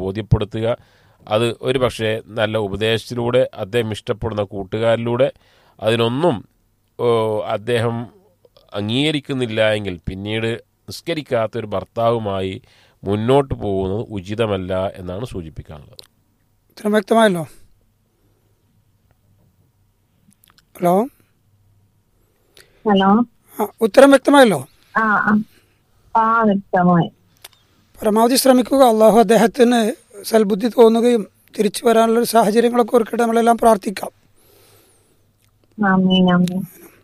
ബോധ്യപ്പെടുത്തുക അത് ഒരു പക്ഷേ നല്ല ഉപദേശത്തിലൂടെ അദ്ദേഹം ഇഷ്ടപ്പെടുന്ന കൂട്ടുകാരിലൂടെ അതിനൊന്നും ഓ, അദ്ദേഹം അംഗീകരിക്കുന്നില്ല എങ്കിൽ പിന്നീട് നിസ്കരിക്കാത്ത ഒരു ഭർത്താവുമായി മുന്നോട്ട് പോകുന്നത് ഉചിതമല്ല എന്നാണ് സൂചിപ്പിക്കാനുള്ളത് ഉത്തരം വ്യക്തമായല്ലോ ഹലോ ഹലോ ആ ഉത്തരം വ്യക്തമായല്ലോ ആ ആ. ആ വ്യക്തമായി പരമാവധി ശ്രമിക്കുക അള്ളാഹു അദ്ദേഹത്തിന് സൽബുദ്ധി തോന്നുകയും തിരിച്ചു വരാനുള്ള സാഹചര്യങ്ങളൊക്കെ ഒരുക്കട്ടെ നമ്മളെല്ലാം പ്രാർത്ഥിക്കാം ആമീൻ ആമീൻ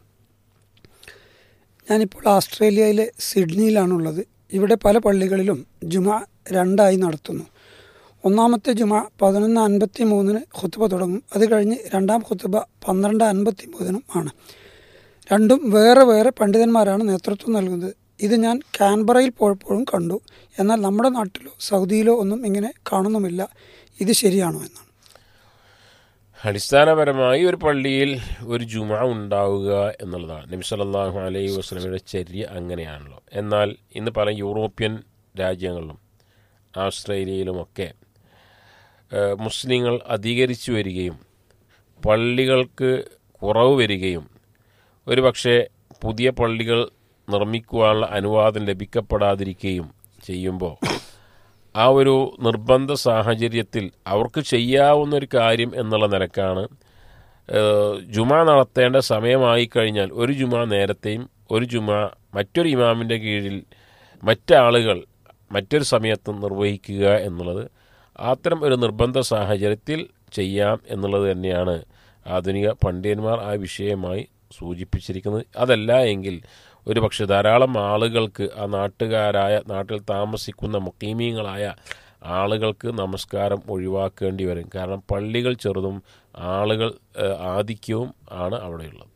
ഞാനിപ്പോൾ ആസ്ട്രേലിയയിലെ സിഡ്നിയിലാണുള്ളത് ഇവിടെ പല പള്ളികളിലും ജുമ രണ്ടായി നടത്തുന്നു ഒന്നാമത്തെ ജുമ പതിനൊന്ന് അൻപത്തി മൂന്നിന് ഖുത്തുബ തുടങ്ങും അത് കഴിഞ്ഞ് രണ്ടാം ഖുത്തുബ പന്ത്രണ്ട് അൻപത്തി മൂന്നിനും ആണ് രണ്ടും വേറെ വേറെ പണ്ഡിതന്മാരാണ് നേതൃത്വം നൽകുന്നത് ഇത് ഞാൻ കാൻബറയിൽ പോയപ്പോഴും കണ്ടു എന്നാൽ നമ്മുടെ നാട്ടിലോ സൗദിയിലോ ഒന്നും ഇങ്ങനെ കാണുന്നുമില്ല ഇത് ശരിയാണോ എന്നാണ് അടിസ്ഥാനപരമായി ഒരു പള്ളിയിൽ ഒരു ജുമ ഉണ്ടാവുക എന്നുള്ളതാണ് നബി സല്ലല്ലാഹു അലൈഹി വസ്ലമയുടെ ചര്യ അങ്ങനെയാണല്ലോ എന്നാൽ ഇന്ന് പല യൂറോപ്യൻ രാജ്യങ്ങളിലും ആസ്ട്രേലിയയിലുമൊക്കെ ഏഹ്, മുസ്ലിങ്ങൾ അധികരിച്ചു വരികയും പള്ളികൾക്ക് കുറവ് വരികയും ഒരു പക്ഷേ പുതിയ പള്ളികൾ നിർമ്മിക്കുവാനുള്ള അനുവാദം ലഭിക്കപ്പെടാതിരിക്കുകയും ചെയ്യുമ്പോൾ ആ ഒരു നിർബന്ധ സാഹചര്യത്തിൽ അവർക്ക് ചെയ്യാവുന്ന ഒരു കാര്യം എന്നുള്ള നിലക്കാണ് ഏഹ്, ജുമ നടത്തേണ്ട സമയമായി കഴിഞ്ഞാൽ ഒരു ജുമ നേരത്തെയും ഒരു ജുമ മറ്റൊരു ഇമാമിൻ്റെ കീഴിൽ മറ്റാളുകൾ മറ്റൊരു സമയത്ത് നിർവഹിക്കുക എന്നുള്ളത് അത്തരം ഒരു നിർബന്ധ സാഹചര്യത്തിൽ ചെയ്യാം എന്നുള്ളത് തന്നെയാണ് ആധുനിക പണ്ഡിതന്മാർ ആ വിഷയമായി സൂചിപ്പിച്ചിരിക്കുന്നത് അതല്ല എങ്കിൽ ഒരു പക്ഷെ ധാരാളം ആളുകൾക്ക് ആ നാട്ടുകാരായ നാട്ടിൽ താമസിക്കുന്ന മുക്കീമീങ്ങളായ ആളുകൾക്ക് നമസ്കാരം ഒഴിവാക്കേണ്ടി വരും കാരണം പള്ളികൾ ചെറുതും ആളുകൾ ഏഹ്, ആധിക്യവും ആണ് അവിടെയുള്ളത്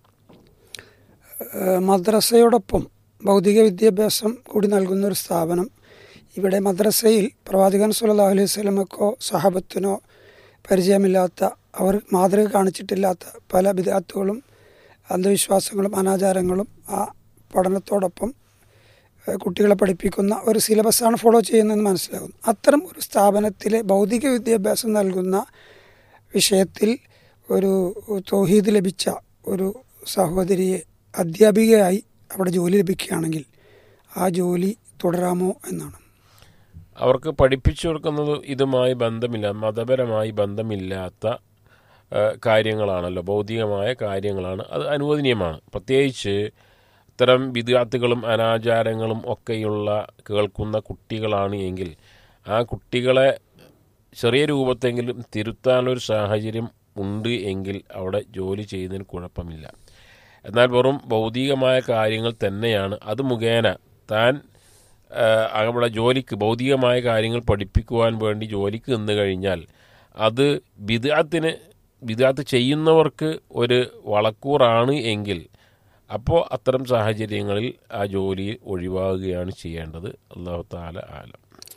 ഏഹ് മദ്രസയോടൊപ്പം ഭൗതിക വിദ്യാഭ്യാസം കൂടി നൽകുന്ന ഒരു സ്ഥാപനം ഇവിടെ മദ്രസയിൽ പ്രവാചകൻ സല്ലല്ലാഹു അലൈഹി സ്വലമക്കോ സഹബത്തിനോ പരിചയമില്ലാത്ത അവർ മാതൃക കാണിച്ചിട്ടില്ലാത്ത പല വിദ്യാർത്ഥികളും അന്ധവിശ്വാസങ്ങളും അനാചാരങ്ങളും ആ പഠനത്തോടൊപ്പം ഏഹ് കുട്ടികളെ പഠിപ്പിക്കുന്ന ഒരു സിലബസാണ് ഫോളോ ചെയ്യുന്നതെന്ന് മനസ്സിലാകുന്നു അത്തരം ഒരു സ്ഥാപനത്തിലെ ഭൗതിക വിദ്യാഭ്യാസം നൽകുന്ന വിഷയത്തിൽ ഒരു തൗഹീദ് ലഭിച്ച ഒരു സഹോദരിയെ അധ്യാപികയായി അവിടെ ജോലി ലഭിക്കുകയാണെങ്കിൽ ആ ജോലി തുടരാമോ എന്നാണ് അവർക്ക് പഠിപ്പിച്ചു കൊടുക്കുന്നത് ഇതുമായി ബന്ധമില്ല മതപരമായി ബന്ധമില്ലാത്ത ആ, കാര്യങ്ങളാണല്ലോ ഭൗതികമായ കാര്യങ്ങളാണ് അത് അനുവദനീയമാണ് പ്രത്യേകിച്ച് ഇത്തരം വിദ്യാർത്ഥികളും അനാചാരങ്ങളും ഒക്കെയുള്ള കേൾക്കുന്ന കുട്ടികളാണ് എങ്കിൽ ആ കുട്ടികളെ ചെറിയ രൂപത്തെങ്കിലും തിരുത്താനൊരു സാഹചര്യം ഉണ്ട് എങ്കിൽ അവിടെ ജോലി ചെയ്യുന്നതിന് കുഴപ്പമില്ല എന്നാൽ വെറും ഭൗതികമായ കാര്യങ്ങൾ തന്നെയാണ് അത് മുഖേന താൻ ആ, അവിടെ ജോലിക്ക് ഭൗതികമായ കാര്യങ്ങൾ പഠിപ്പിക്കുവാൻ വേണ്ടി ജോലിക്ക് നിന്ന് കഴിഞ്ഞാൽ അത് ബിദാത്തിന് ബിദാത്ത് ചെയ്യുന്നവർക്ക് ഒരു വളക്കൂറാണ് എങ്കിൽ അപ്പോൾ അത്തരം സാഹചര്യങ്ങളിൽ ആ ജോലി ഒഴിവാകുകയാണ് ചെയ്യേണ്ടത് അള്ളാഹു താല ആലം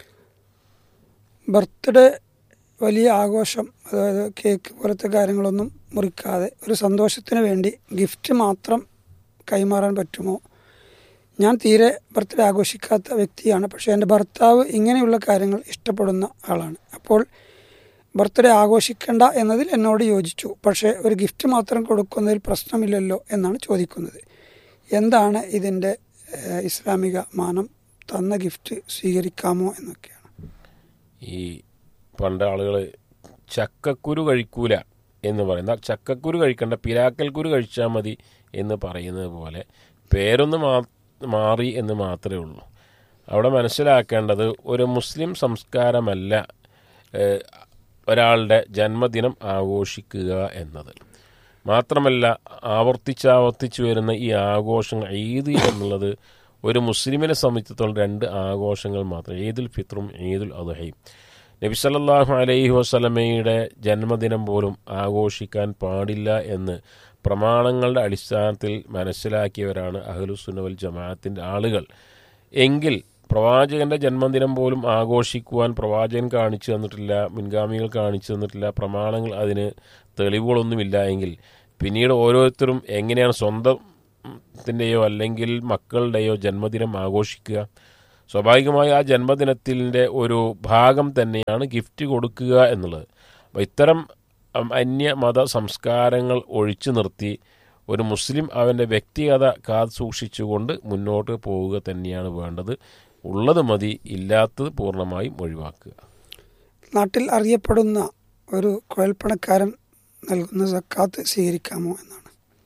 ബർത്ത്ഡേ വലിയ ആഘോഷം അതായത് കേക്ക് പോലത്തെ കാര്യങ്ങളൊന്നും മുറിക്കാതെ ഒരു സന്തോഷത്തിന് വേണ്ടി ഗിഫ്റ്റ് മാത്രം കൈമാറാൻ പറ്റുമോ ഞാൻ തീരെ ബർത്ത്ഡേ ആഘോഷിക്കാത്ത വ്യക്തിയാണ് പക്ഷേ എൻ്റെ ഭർത്താവ് ഇങ്ങനെയുള്ള കാര്യങ്ങൾ ഇഷ്ടപ്പെടുന്ന ആളാണ് അപ്പോൾ ബർത്ത്ഡേ ആഘോഷിക്കേണ്ട എന്നതിൽ എന്നോട് യോജിച്ചു പക്ഷേ ഒരു ഗിഫ്റ്റ് മാത്രം കൊടുക്കുന്നതിൽ പ്രശ്നമില്ലല്ലോ എന്നാണ് ചോദിക്കുന്നത് എന്താണ് ഇതിൻ്റെ ഏഹ്, ഇസ്ലാമിക മാനം തന്ന ഗിഫ്റ്റ് സ്വീകരിക്കാമോ എന്നൊക്കെയാണ് ഈ പണ്ട് ആളുകൾ ചക്കക്കുരു കഴിക്കൂല എന്ന് പറയുന്ന ചക്കക്കുരു കഴിക്കേണ്ട പിരാക്കൽ കുരു കഴിച്ചാൽ മതി എന്ന് പറയുന്നത് പോലെ പേരൊന്ന് മാ മാറി എന്ന് മാത്രമേ ഉള്ളൂ അവിടെ മനസ്സിലാക്കേണ്ടത് ഒരു മുസ്ലിം സംസ്കാരമല്ല ഏഹ്, ഒരാളുടെ ജന്മദിനം ആഘോഷിക്കുക എന്നത് മാത്രമല്ല ആവർത്തിച്ചാവർത്തിച്ചു വരുന്ന ഈ ആഘോഷങ്ങൾ ഈദ് എന്നുള്ളത് ഒരു മുസ്ലിമിനെ സംബന്ധിച്ചിടത്തോളം രണ്ട് ആഘോഷങ്ങൾ മാത്രം ഈദുൽ ഫിത്രും ഈദുൽ അദ്ഹയും നബി സല്ലല്ലാഹു അലൈഹി വസല്ലമയുടെ ജന്മദിനം പോലും ആഘോഷിക്കാൻ പാടില്ല എന്ന് പ്രമാണങ്ങളുടെ അടിസ്ഥാനത്തിൽ മനസ്സിലാക്കിയവരാണ് അഹ്ലുസുന്നവൽ ജമാഅത്തിൻ്റെ ആളുകൾ എങ്കിൽ പ്രവാചകന്റെ ജന്മദിനം പോലും ആഘോഷിക്കുവാൻ പ്രവാചകൻ കാണിച്ചു തന്നിട്ടില്ല മുൻഗാമികൾ കാണിച്ചു തന്നിട്ടില്ല പ്രമാണങ്ങൾ അതിന് തെളിവുകളൊന്നുമില്ല എങ്കിൽ പിന്നീട് ഓരോരുത്തരും എങ്ങനെയാണ് സ്വന്തത്തിൻ്റെയോ അല്ലെങ്കിൽ മക്കളുടെയോ ജന്മദിനം ആഘോഷിക്കുക സ്വാഭാവികമായി ആ ജന്മദിനത്തിൻ്റെ ഒരു ഭാഗം തന്നെയാണ് ഗിഫ്റ്റ് കൊടുക്കുക എന്നുള്ളത് അപ്പോൾ ഇത്തരം ഉം, അന്യമത സംസ്കാരങ്ങൾ ഒഴിച്ചു നിർത്തി ഒരു മുസ്ലിം അവൻ്റെ വ്യക്തിഗത കാത് സൂക്ഷിച്ചുകൊണ്ട് മുന്നോട്ട് പോവുക തന്നെയാണ് വേണ്ടത് ഉള്ളത് മതി ഇല്ലാത്തത് പൂർണ്ണമായും ഒഴിവാക്കുക നാട്ടിൽ അറിയപ്പെടുന്ന ഒരു കുഴൽപ്പണക്കാരൻ നൽകുന്ന സക്കാത്ത് സ്വീകരിക്കാമോ എന്നാണ്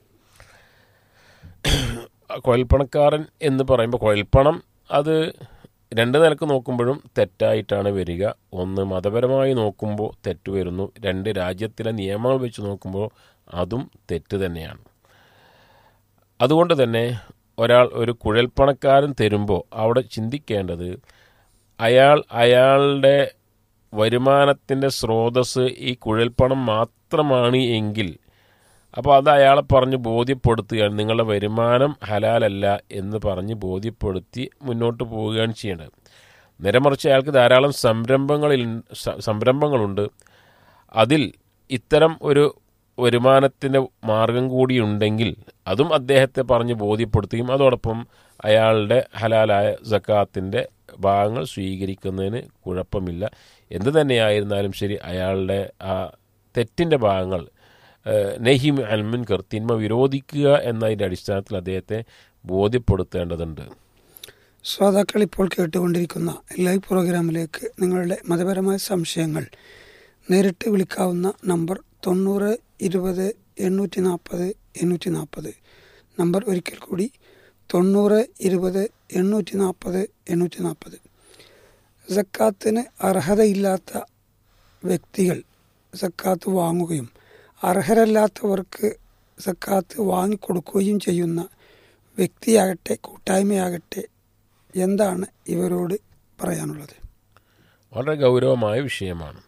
കുഴൽപ്പണക്കാരൻ എന്ന് പറയുമ്പോൾ കുഴൽപ്പണം അത് രണ്ട് നിലക്ക് നോക്കുമ്പോഴും തെറ്റായിട്ടാണ് വരിക ഒന്ന് മതപരമായി നോക്കുമ്പോൾ തെറ്റ് വരുന്നു രണ്ട് രാജ്യത്തിലെ നിയമങ്ങൾ വെച്ച് നോക്കുമ്പോൾ അതും തെറ്റ് തന്നെയാണ് അതുകൊണ്ട് തന്നെ ഒരാൾ ഒരു കുഴൽപ്പണക്കാരൻ തരുമ്പോൾ അവിടെ ചിന്തിക്കേണ്ടത് അയാൾ അയാളുടെ വരുമാനത്തിൻ്റെ സ്രോതസ് ഈ കുഴൽപ്പണം മാത്രമാണ് എങ്കിൽ അപ്പോൾ അത് അയാളെ പറഞ്ഞ് ബോധ്യപ്പെടുത്തുകയാണ് നിങ്ങളുടെ വരുമാനം ഹലാലല്ല എന്ന് പറഞ്ഞ് ബോധ്യപ്പെടുത്തി മുന്നോട്ട് പോവുകയാണ് ചെയ്യേണ്ടത് നേരെമറിച്ച് അയാൾക്ക് ധാരാളം സംരംഭങ്ങളിൽ സ- സംരംഭങ്ങളുണ്ട് അതിൽ ഇത്തരം ഒരു വരുമാനത്തിൻ്റെ മാർഗം കൂടിയുണ്ടെങ്കിൽ അതും അദ്ദേഹത്തെ പറഞ്ഞ് ബോധ്യപ്പെടുത്തുകയും അതോടൊപ്പം അയാളുടെ ഹലാലായ സക്കാത്തിൻ്റെ ഭാഗങ്ങൾ സ്വീകരിക്കുന്നതിന് കുഴപ്പമില്ല എന്ത് തന്നെയായിരുന്നാലും ശരി അയാളുടെ ആ തെറ്റിൻ്റെ ഭാഗങ്ങൾ ഏഹ്, നഹിം അൽമുൻകർ തിന്മ വിരോധിക്കുക എന്നതിൻ്റെ അടിസ്ഥാനത്തിൽ അദ്ദേഹത്തെ ബോധ്യപ്പെടുത്തേണ്ടതുണ്ട് ശ്രോതാക്കൾ ഇപ്പോൾ കേട്ടുകൊണ്ടിരിക്കുന്ന ലൈവ് പ്രോഗ്രാമിലേക്ക് നിങ്ങളുടെ മതപരമായ സംശയങ്ങൾ നേരിട്ട് വിളിക്കാവുന്ന നമ്പർ തൊണ്ണൂറ് ഇരുപത് എണ്ണൂറ്റി നാൽപ്പത് എണ്ണൂറ്റി നാൽപ്പത് നമ്പർ ഒരിക്കൽ കൂടി തൊണ്ണൂറ് ഇരുപത് എണ്ണൂറ്റി നാൽപ്പത് എണ്ണൂറ്റി നാൽപ്പത് സക്കാത്തിന് അർഹതയില്ലാത്ത വ്യക്തികൾ സക്കാത്ത് വാങ്ങുകയും അർഹരല്ലാത്തവർക്ക് സക്കാത്ത് വാങ്ങിക്കൊടുക്കുകയും ചെയ്യുന്ന വ്യക്തിയാകട്ടെ കൂട്ടായ്മയാകട്ടെ എന്താണ് ഇവരോട് പറയാനുള്ളത് വളരെ ഗൗരവമായ വിഷയമാണ്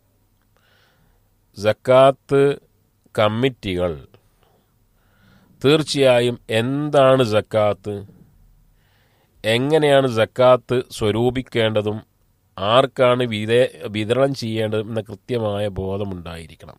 സക്കാത്ത് കമ്മിറ്റികൾ തീർച്ചയായും എന്താണ് സക്കാത്ത് എങ്ങനെയാണ് സക്കാത്ത് സ്വരൂപിക്കേണ്ടതും ആർക്കാണ് വിതേ വിതരണം ചെയ്യേണ്ടതും എന്ന കൃത്യമായ ബോധമുണ്ടായിരിക്കണം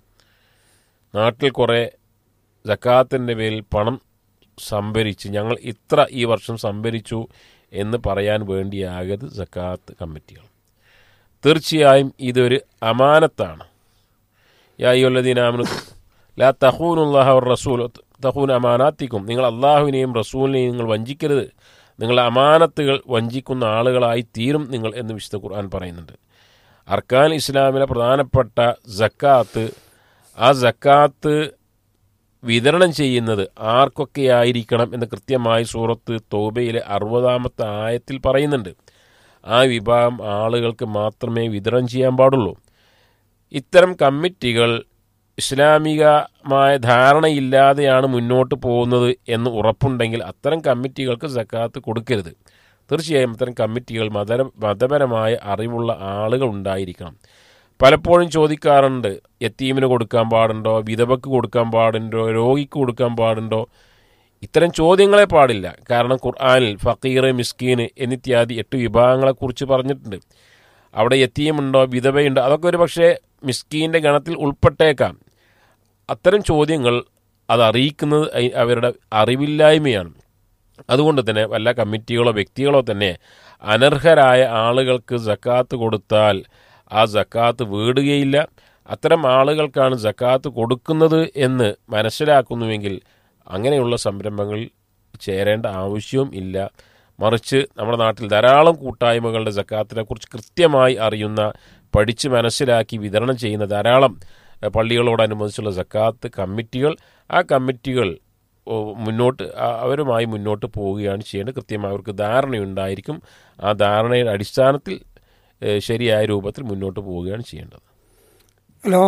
നാട്ടിൽ കുറേ സക്കാത്തിൻ്റെ പേരിൽ പണം സംഭരിച്ച് ഞങ്ങൾ ഇത്ര ഈ വർഷം സംഭരിച്ചു എന്ന് പറയാൻ വേണ്ടിയാകരുത് സക്കാത്ത് കമ്മിറ്റികൾ തീർച്ചയായും ഇതൊരു അമാനത്താണ് യായുല്ലദീനാമനു ലാ തഹൂനുല്ലാഹ റസൂൽ തഹൂൻ അമാനാത്തിക്കും നിങ്ങൾ അള്ളാഹുവിനെയും റസൂലിനെയും നിങ്ങൾ വഞ്ചിക്കരുത് നിങ്ങളുടെ അമാനത്തുകൾ വഞ്ചിക്കുന്ന ആളുകളായി തീരും നിങ്ങൾ എന്ന് വിശുദ്ധ ഖുർആൻ പറയുന്നുണ്ട് അർക്കാൻ ഇസ്ലാമിലെ പ്രധാനപ്പെട്ട സക്കാത്ത് ആ സക്കാത്ത് വിതരണം ചെയ്യുന്നത് ആർക്കൊക്കെയായിരിക്കണം എന്ന് കൃത്യമായി സൂറത്ത് തോബയിലെ അറുപതാമത്തെ ആയത്തിൽ പറയുന്നുണ്ട് ആ വിഭാഗം ആളുകൾക്ക് മാത്രമേ വിതരണം ചെയ്യാൻ പാടുള്ളൂ ഇത്തരം കമ്മിറ്റികൾ ഇസ്ലാമികമായ ധാരണയില്ലാതെയാണ് മുന്നോട്ട് പോകുന്നത് എന്ന് ഉറപ്പുണ്ടെങ്കിൽ അത്തരം കമ്മിറ്റികൾക്ക് സക്കാത്ത് കൊടുക്കരുത് തീർച്ചയായും അത്തരം കമ്മിറ്റികൾ മതര മതപരമായ അറിവുള്ള ആളുകൾ ഉണ്ടായിരിക്കണം പലപ്പോഴും ചോദിക്കാറുണ്ട് യത്തീമിന് കൊടുക്കാൻ പാടുണ്ടോ വിധവക്ക് കൊടുക്കാൻ പാടുണ്ടോ രോഗിക്ക് കൊടുക്കാൻ പാടുണ്ടോ ഇത്തരം ചോദ്യങ്ങളെ പാടില്ല കാരണം ഖുർആാനിൽ ഫക്കീർ മിസ്കീൻ എന്നിത്യാദി എട്ട് വിഭാഗങ്ങളെക്കുറിച്ച് പറഞ്ഞിട്ടുണ്ട് അവിടെ യത്തീമുണ്ടോ വിധവയുണ്ടോ അതൊക്കെ ഒരു പക്ഷേ മിസ്കീൻ്റെ ഗണത്തിൽ ഉൾപ്പെട്ടേക്കാം അത്തരം ചോദ്യങ്ങൾ അത് അറിയിക്കുന്നത് അയി- അവരുടെ അറിവില്ലായ്മയാണ് അതുകൊണ്ട് തന്നെ വല്ല കമ്മിറ്റികളോ വ്യക്തികളോ തന്നെ അനർഹരായ ആളുകൾക്ക് സക്കാത്ത് കൊടുത്താൽ ആ സക്കാത്ത് വീടുകയില്ല അത്തരം ആളുകൾക്കാണ് സക്കാത്ത് കൊടുക്കുന്നത് എന്ന് മനസ്സിലാക്കുന്നുവെങ്കിൽ അങ്ങനെയുള്ള സംരംഭങ്ങളിൽ ചേരേണ്ട ആവശ്യവും ഇല്ല മറിച്ച് നമ്മുടെ നാട്ടിൽ ധാരാളം കൂട്ടായ്മകളുടെ സക്കാത്തിനെ കുറിച്ച് കൃത്യമായി അറിയുന്ന പഠിച്ച് മനസ്സിലാക്കി വിതരണം ചെയ്യുന്ന ധാരാളം എഹ്, പള്ളികളോടനുബന്ധിച്ചുള്ള സക്കാത്ത് കമ്മിറ്റികൾ ആ കമ്മിറ്റികൾ ഓ, മുന്നോട്ട് ആ, അവരുമായി മുന്നോട്ട് പോവുകയാണ് ചെയ്യേണ്ടത് കൃത്യമായി അവർക്ക് ധാരണയുണ്ടായിരിക്കും ആ ധാരണയുടെ അടിസ്ഥാനത്തിൽ ഏഹ്, ശരിയായ രൂപത്തിൽ മുന്നോട്ട് പോവുകയാണ് ചെയ്യേണ്ടത് ഹലോ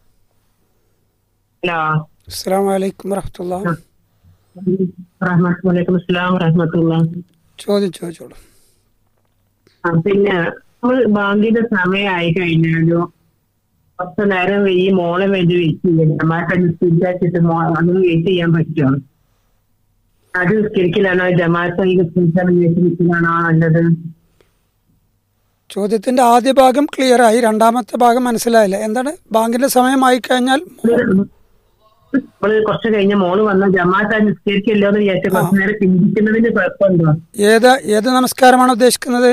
ഹലോ അസ്സാം വലൈക്കും വറഹമത്തുള്ള വലൈക്കും അസ്സലാം വറഹമത്തുള്ള ചോദ്യം ചോദിച്ചോളൂ പിന്നെ നമ്മൾ ബാങ്കിന്റെ സമയമായി കഴിഞ്ഞാലോ കുറച്ച് നേരം ഈ മോളെ വേണ്ടി വെയിറ്റ് ചെയ്യണം ജമാഅത്ത് മോ അതൊന്ന് വെയിറ്റ് ചെയ്യാൻ പറ്റുമോ അത് നിസ്കരിക്കലാണോ ജമാഅത്ത് ഈ നിസ്കരിക്കലാണോ നല്ലത് ചോദ്യത്തിന്റെ ആദ്യ ഭാഗം ക്ലിയർ ആയി രണ്ടാമത്തെ ഭാഗം മനസ്സിലായില്ല എന്താണ് ബാങ്കിന്റെ സമയമായി കഴിഞ്ഞാൽ നമ്മള് കുറച്ച് കഴിഞ്ഞ മോള് വന്ന ജമാഅത്ത് നിസ്കരിക്കല്ലോ എന്ന് വിചാരിച്ച കുറച്ചു നേരം ചിന്തിക്കുന്നതിന് കുഴപ്പമുണ്ടോ ഏത് ഏത് നമസ്കാരമാണ് ഉദ്ദേശിക്കുന്നത്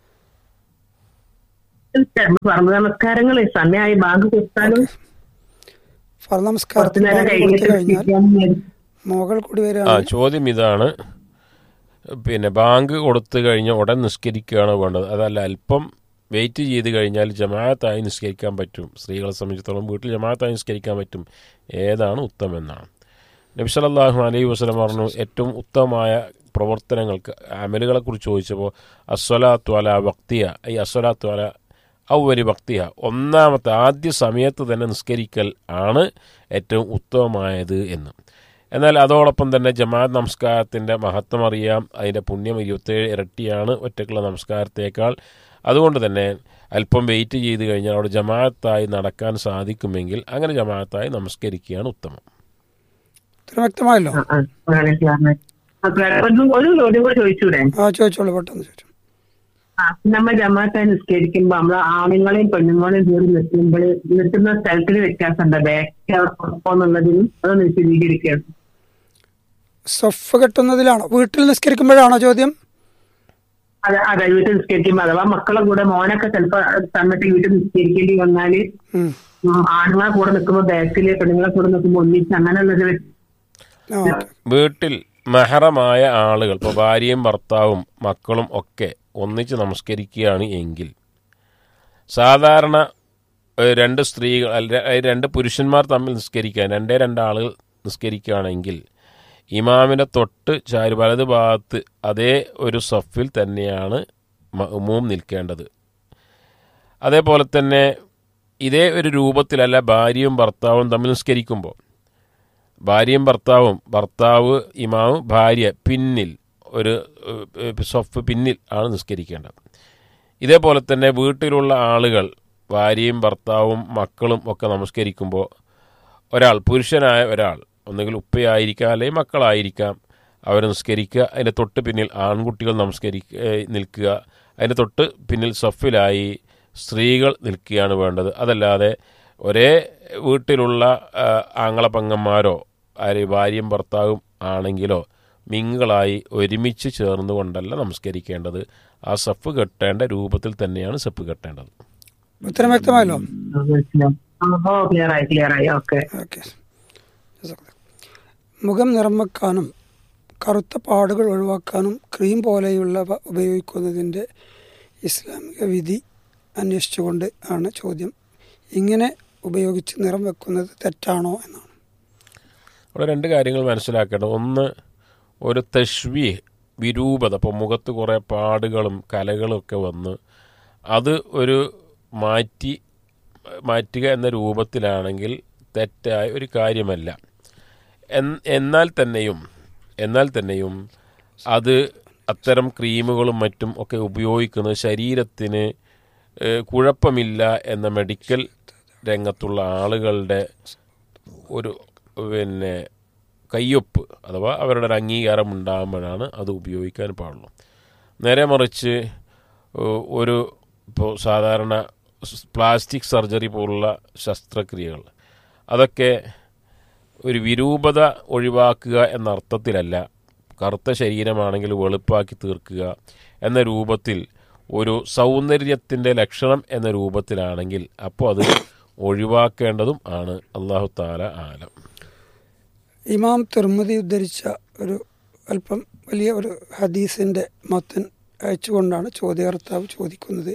പറഞ്ഞ നമസ്കാരങ്ങൾ സമയമായി ബാങ്ക് കൊടുത്താലും ഫർ കുറച്ചു നമസ്കാരത്തിന് നേരം ബാങ്ക് കഴിഞ്ഞിട്ട് കൊടുത്തു കഴിഞ്ഞാൽ നിസ്കരിക്കാമെന്ന് വിചാരിച്ചു. മോകൾ കൂടി ആ വരികയാണ് ചോദ്യം ഇതാണ് പിന്നെ ബാങ്ക് കൊടുത്തു കഴിഞ്ഞാൽ ഉടൻ നിസ്കരിക്കുകയാണ് വേണ്ടത് അതല്ല അല്പം വെയിറ്റ് ചെയ്ത് കഴിഞ്ഞാൽ ജമാഅത്തായി നിസ്കരിക്കാൻ പറ്റും സ്ത്രീകളെ സംബന്ധിച്ചിടത്തോളം വീട്ടിൽ ജമാഅത്തായി നിസ്കരിക്കാൻ പറ്റും ഏതാണ് ഉത്തമം എന്നാണ് നബി സല്ലല്ലാഹു അലൈഹി വസല്ലം പറഞ്ഞു ഏറ്റവും ഉത്തമമായ പ്രവർത്തനങ്ങൾക്ക് അമലുകളെ കുറിച്ച് ചോദിച്ചപ്പോൾ അസ്വലാത്തു അല ഭക്തിയ ഈ അസ്വലാത്തു അല ഔവരി ഭക്തിയ ഒന്നാമത്തെ ആദ്യ സമയത്ത് തന്നെ നിസ്കരിക്കൽ ആണ് ഏറ്റവും ഉത്തമമായത് എന്ന് എന്നാൽ അതോടൊപ്പം തന്നെ ജമാഅത്ത് നമസ്കാരത്തിൻ്റെ മഹത്വം അറിയാം അതിൻ്റെ പുണ്യം ഇരുപത്തേഴ് ഇരട്ടിയാണ് ഒറ്റക്കുള്ള നമസ്കാരത്തേക്കാൾ അതുകൊണ്ട് തന്നെ അല്പം വെയിറ്റ് ചെയ്ത് കഴിഞ്ഞാൽ അവിടെ ജമാഅത്തായി നടക്കാൻ സാധിക്കുമെങ്കിൽ അങ്ങനെ ജമാഅത്തായി നമസ്കരിക്കുകയാണ് ഉത്തമം ഇത്ര വ്യക്തമായല്ലോ ആ, ആ, വളരെ clear ആയി. ആ, clear. ഒരു ഒരു ചോദ്യം കൂടെ ചോദിച്ചൂടെ ആ ചോദിച്ചോളൂ പെട്ടെന്ന് ചോദിച്ചു ആ, നമ്മ ജമാഅത്തായി നിസ്കരിക്കുമ്പോ നമ്മള് ആണുങ്ങളെയും പെണ്ണുങ്ങളെയും കൂടി നിൽക്കുമ്പോൾ നിൽക്കുന്ന സ്ഥലത്തിന് വ്യത്യാസമുണ്ട് ബാക്ക് എന്നുള്ളതിനും അതൊന്ന് വിശദീകരിക്കണം സൊഫ് കെട്ടുന്നതിലാണോ വീട്ടിൽ നിസ്കരിക്കുമ്പോഴാണോ ചോദ്യം അതെ അതെ വീട്ടിൽ നിസ്കരിക്കുമ്പോ അഥവാ മക്കളെ കൂടെ മോനൊക്കെ ചിലപ്പോ തന്നിട്ട് വീട്ടിൽ നിസ്കരിക്കേണ്ടി വന്നാല് ഉം. ഉം, ആണുങ്ങളെ കൂടെ നിൽക്കുമ്പോ ബാക്കില് പെണ്ണുങ്ങളെ കൂടെ നിൽക്കുമ്പോ ഒന്നിച്ച് അങ്ങനെയുള്ളൊരു ആ ഓക്കെ വീട്ടിൽ മെഹറമായ ആളുകൾ ഇപ്പോൾ ഭാര്യയും ഭർത്താവും മക്കളും ഒക്കെ ഒന്നിച്ച് നമസ്കരിക്കുകയാണ് എങ്കിൽ സാധാരണ ഏഹ്, രണ്ട് സ്ത്രീകൾ അല്ല, ഏഹ്, രണ്ട് പുരുഷന്മാർ തമ്മിൽ നിസ്കരിക്കാൻ രണ്ടേ രണ്ടാളുകൾ നിസ്കരിക്കുകയാണെങ്കിൽ ഇമാമിൻ്റെ തൊട്ട് ചാരി വലത് ഭാഗത്ത് അതേ ഒരു സഫിൽ തന്നെയാണ് മഅ്മൂം നിൽക്കേണ്ടത് അതേപോലെ തന്നെ ഇതേ ഒരു രൂപത്തിലല്ല ഭാര്യയും ഭർത്താവും തമ്മിൽ നിസ്കരിക്കുമ്പോൾ ഭാര്യയും ഭർത്താവും ഭർത്താവ് ഇമാമും ഭാര്യ പിന്നിൽ ഒരു ഏഹ്, സൊഫ് പിന്നിൽ ആണ് നിസ്കരിക്കേണ്ടത് ഇതേപോലെ തന്നെ വീട്ടിലുള്ള ആളുകൾ ഭാര്യയും ഭർത്താവും മക്കളും ഒക്കെ നമസ്കരിക്കുമ്പോൾ ഒരാൾ പുരുഷനായ ഒരാൾ ഒന്നുകിൽ ഉപ്പയായിരിക്കാം അല്ലെങ്കിൽ മക്കളായിരിക്കാം അവർ നിസ്കരിക്കുക അതിൻ്റെ തൊട്ട് പിന്നിൽ ആൺകുട്ടികൾ നമസ്കരി ഏഹ്, നിൽക്കുക അതിൻ്റെ തൊട്ട് പിന്നിൽ സഫിലായി സ്ത്രീകൾ നിൽക്കുകയാണ് വേണ്ടത് അതല്ലാതെ ഒരേ വീട്ടിലുള്ള ആ, ആങ്ങള പെങ്ങന്മാരോ ആര് ഭാര്യയും ഭർത്താവും ആണെങ്കിലോ മിങ്ങളായി ഒരുമിച്ച് ചേർന്നുകൊണ്ടല്ല നമസ്കരിക്കേണ്ടത് ആ സഫ് കെട്ടേണ്ട രൂപത്തിൽ തന്നെയാണ് സഫ് കെട്ടേണ്ടത് ഉത്തരം വ്യക്തമായല്ലോ ഓ ക്ലിയർ ആയി ക്ലിയർ ആയി ഓക്കെ ഓക്കെ മുഖം നിറം വെക്കാനും കറുത്ത പാടുകൾ ഒഴിവാക്കാനും ക്രീം പോലെയുള്ളവ ഉപയോഗിക്കുന്നതിൻ്റെ ഇസ്ലാമിക വിധി അന്വേഷിച്ചുകൊണ്ട് ആണ് ചോദ്യം ഇങ്ങനെ ഉപയോഗിച്ച് നിറം വെക്കുന്നത് തെറ്റാണോ എന്നാണ് അവിടെ രണ്ട് കാര്യങ്ങൾ മനസ്സിലാക്കേണ്ടത് ഒന്ന് ഒരു തഷ്വി വിരൂപത ഇപ്പോൾ മുഖത്ത് കുറേ പാടുകളും കലകളും ഒക്കെ വന്ന് അത് ഒരു മാറ്റി മാറ്റുക എന്ന രൂപത്തിലാണെങ്കിൽ തെറ്റായ ഒരു കാര്യമല്ല എൻ- എന്നാൽ തന്നെയും എന്നാൽ തന്നെയും അത് അത്തരം ക്രീമുകളും മറ്റും ഒക്കെ ഉപയോഗിക്കുന്നത് ശരീരത്തിന് ഏഹ്, കുഴപ്പമില്ല എന്ന മെഡിക്കൽ രംഗത്തുള്ള ആളുകളുടെ ഒരു പിന്നെ കയ്യൊപ്പ് അഥവാ അവരുടെ ഒരു അംഗീകാരം ഉണ്ടാകുമ്പോഴാണ് അത് ഉപയോഗിക്കാൻ പാടുള്ളൂ നേരെ മറിച്ച് ഏഹ്, ഒരു ഇപ്പോൾ സാധാരണ സ് പ്ലാസ്റ്റിക് സർജറി പോലുള്ള ശസ്ത്രക്രിയകൾ അതൊക്കെ ഒരു വിരൂപത ഒഴിവാക്കുക എന്ന അർത്ഥത്തിലല്ല കറുത്ത ശരീരമാണെങ്കിൽ വെളുപ്പാക്കി തീർക്കുക എന്ന രൂപത്തിൽ ഒരു സൗന്ദര്യത്തിൻ്റെ ലക്ഷണം എന്ന രൂപത്തിലാണെങ്കിൽ അപ്പോൾ അത് ഒഴിവാക്കേണ്ടതും ആണ് അള്ളാഹു താല ആലം ഇമാം തിർമതി ഉദ്ധരിച്ച ഒരു അല്പം വലിയ ഒരു ഹദീസിൻ്റെ മത്തൻ അയച്ചുകൊണ്ടാണ് ചോദ്യകർത്താവ് ചോദിക്കുന്നത്